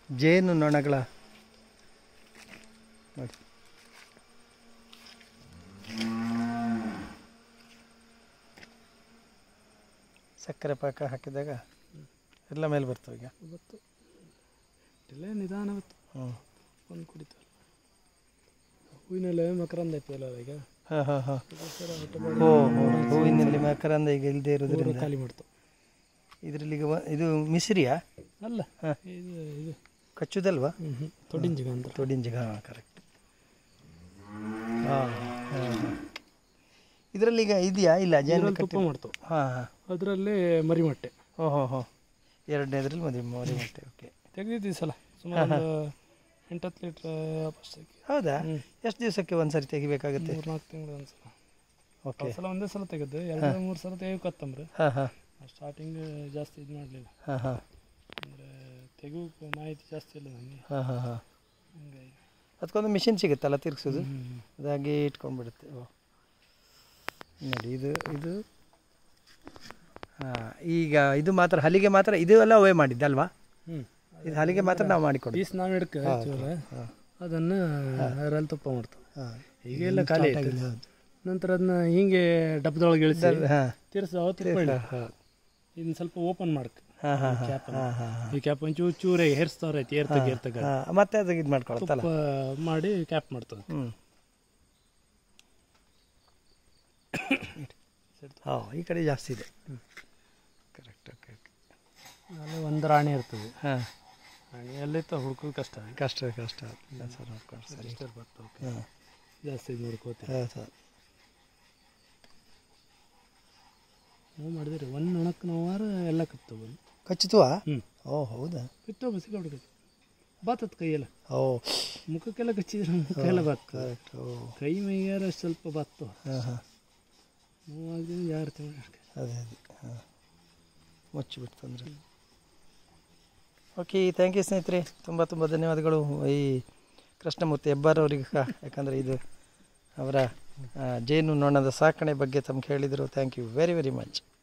ಜೇನು ನೊಣಗಳ ನೋಡಿ ಸಕ್ಕರೆ ಪಾಕ ಹಾಕಿದಾಗ ಎಲ್ಲ ಮೇಲೆ ಬರ್ತವೆ ಈಗ ಇವತ್ತು ಇಲ್ಲೇ ನಿಧಾನ ಇವತ್ತು ಹ್ಞೂ ಒಂದು ಕುಡಿತಲ್ಲ ಹೂವಿನೆಲ್ಲ ಮಕರಂದ ಐತಲ್ಲ ಈಗ ಹಾಂ ಹಾಂ ಹಾಂ ಅದಕ್ಕೋಸ್ಕರ ಹೊಟ್ಟೆ ಓ ಓ, ಹೂವಿನಲ್ಲಿ ಮಕರಂದ ಈಗ ಇಲ್ಲದೆ ಬಾಡಿ ಇರೋದ್ರಿಂದ ಖಾಲಿ ಮಾಡ್ತಾವೆ ಇದರಲ್ಲಿ ಈಗ ವ- ಇದು ಮಿಸ್ರಿಯಾ ಅಲ್ಲ ಹಾ. ಇದು ಇದು ಕಚ್ಚುದಲ್ವಾ ಹ್ಞೂ ಹ್ಞೂ ತೊಡಿಂಜಿಗ ಅಂತ ತೊಡಿಂಜಿಗ ಹಾಂ ಕರೆಕ್ಟ್ ಹಾಂ ಹಾಂ ಇದರಲ್ಲಿ ಈಗ ಇದೆಯಾ ಇಲ್ಲ ಜೇನು ಇದ್ರಲ್ಲಿ ತುಪ್ಪ ಮಾಡ್ತಾವೆ ಹಾಂ ಹಾಂ ಅದರಲ್ಲೇ ಮರಿಮಟ್ಟೆ ಓ ಹೋ ಹೋ ಎರಡನೇದ್ರಲ್ಲಿ ಮದುವೆ ಮದುವೆ ಮತ್ತೆ ಓಕೆ ತೆಗೆದಿದ್ದೀವಿ ಸಲ ಸುಮಾರು ಒಂದು ಎಂಟತ್ತು ಲೀಟ್ರ್ ವಾಪಸ್ ಹಾಕಿ ಹೌದಾ ಹ್ಞೂ ಎಷ್ಟು ದಿವಸಕ್ಕೆ ಒಂದ್ಸರಿ ತೆಗಿಬೇಕಾಗುತ್ತೆ ಮೂರು ನಾಲ್ಕು ತಿಂಗಳು ಒಂದು ಸಲ ಓಕೆ ಸಲ ಒಂದೇ ಸಲ ತೆಗೆದು ಎರಡು ಮೂರು ಸಲ ತೆಗಿಬೇಕತ್ತಂಬ್ರೆ ಹಾಂ ಹಾಂ ಸ್ಟಾರ್ಟಿಂಗ್ ಜಾಸ್ತಿ ಇದು ಮಾಡಲಿಲ್ಲ ಹಾಂ ಹಾಂ ಅಂದರೆ ತೆಗುವಕ್ಕೆ ಮಾಹಿತಿ ಜಾಸ್ತಿ ಇಲ್ಲ ನನಗೆ ಹಾಂ ಹಾಂ ಹಾಂ ಹಂಗಾಗಿ ಅದಕ್ಕೊಂದು ಮಿಷಿನ್ ಸಿಗುತ್ತಲ್ಲ ತಿರ್ಗಿಸೋದು ಹ್ಮ್. ಅದಾಗಿ ಇಟ್ಕೊಂಡ್ಬಿಡುತ್ತೆ ಓ ನೋಡಿ ಇದು ಇದು ಹಾಂ ಈಗ ಇದು ಮಾತ್ರ ಹಲಿಗೆ ಮಾತ್ರ ಇದು ಎಲ್ಲ ಅವೇ ಮಾಡಿದ್ದಲ್ವಾ ಹ್ಞೂ ಇದು ಹಲಿಗೆ ಮಾತ್ರ ನಾವು ಮಾಡಿಕೊಡಿ ಪೀಸ್ ನಾವು ಹಿಡ್ಕ ಚೂರ ಹಾಂ ಅದನ್ನು ಅದರಲ್ಲಿ ತುಪ್ಪ ಮಾಡ್ತಾವೆ ಹಾಂ ಈಗ ಎಲ್ಲ ಖಾಲಿ ಆಯ್ತು ನಂತರ ಅದನ್ನ ಹಿಂಗೆ ಡಬ್ಬದೊಳಗೆ ಇಳಿಸಿ ಹಾಂ ತಿರ್ಸಾವ ತುಪ್ಪ ಇಳಿ ಹಾಂ ಇದನ್ನ ಸ್ವಲ್ಪ ಓಪನ್ ಮಾಡಕ್ ಹಾಂ ಹಾಂ ಕ್ಯಾಪ್ ಹಾಂ ಹಾಂ ಈ ಕ್ಯಾಪ್ ಒಂಚೂರು ಚೂರೇ ಹೇರ್ಸ್ತಾವ್ರ ಐತಿ ಏರ್ತಗ ಏರ್ತಗ ಹಾಂ ಮತ್ತೆ ಅದಕ್ಕೆ ಇದು ಮಾಡ್ಕೊಳತ್ತಲ್ಲ ತುಪ್ಪ ಮಾಡಿ ಕ್ಯಾಪ್ ಮಾಡ್ತದೆ ಹ್ಞೂ ಹಾಂ ಈ ಕಡೆ ಜಾಸ್ತಿ ಇದೆ ಕರೆಕ್ಟ್ ಓಕೆ ಓಕೆ ಅಲ್ಲಿ ಒಂದು ರಾಣಿ ಇರ್ತದೆ ಹಾಂ ರಾಣಿ ಎಲ್ಲಿತ್ತ ಹುಡ್ಕೋದು ಕಷ್ಟ ಕಷ್ಟ ಕಷ್ಟ ಸರ್ ನೋಡ್ಕೊಂಡು ಸರಿ ಇಷ್ಟೇ ಬರ್ತಾವೆ ಹಾಂ ಜಾಸ್ತಿ ಇದು ನೋಡ್ಕೋತೀವಿ ಹಾಂ ಸರ್ ನಾವು ಮಾಡಿದ್ರಿ ಒಂದು ನೊಣಕ್ಕೆ ನೋವಾರ ಎಲ್ಲ ಕತ್ತವು ಕಚ್ಚುತ್ತವಾ ಹ್ಞೂ ಓ ಹೌದಾ ಬಿಟ್ಟು ಬಸಿಗೆ ಹುಡುಗದು ಬಾತತ್ ಕೈಯೆಲ್ಲ ಓ ಮುಖಕ್ಕೆಲ್ಲ ಕಚ್ಚಿದ್ರೆ ಮುಖಕ್ಕೆಲ್ಲ ಬಾತ್ ಕರೆಕ್ಟ್ ಓ ಕೈ ಮೈಯಾರ ಸ್ವಲ್ಪ ಬಾತ್ತು ಹಾಂ ಹಾಂ ನೋವಾಗಿದ್ರೆ ಜಾಗ್ರತೆ ಮಾಡಿ ಅದೇ ಅದೇ ಹಾಂ ಮುಚ್ಚಿಬಿಟ್ಟು ತೊಂದರೆ ಓಕೆ ಥ್ಯಾಂಕ್ ಯು ಸ್ನೇಹಿತರೆ ತುಂಬ ತುಂಬ ಧನ್ಯವಾದಗಳು ಈ ಕೃಷ್ಣಮೂರ್ತಿ ಹೆಬ್ಬಾರ್ ಅವರಿಗೆ ಯಾಕಂದರೆ ಇದು ಅವರ ಆ, ಜೇನು ನೊಣದ ಸಾಕಣೆ ಬಗ್ಗೆ ತಮ್ಗೆ ಹೇಳಿದರು thank you very very much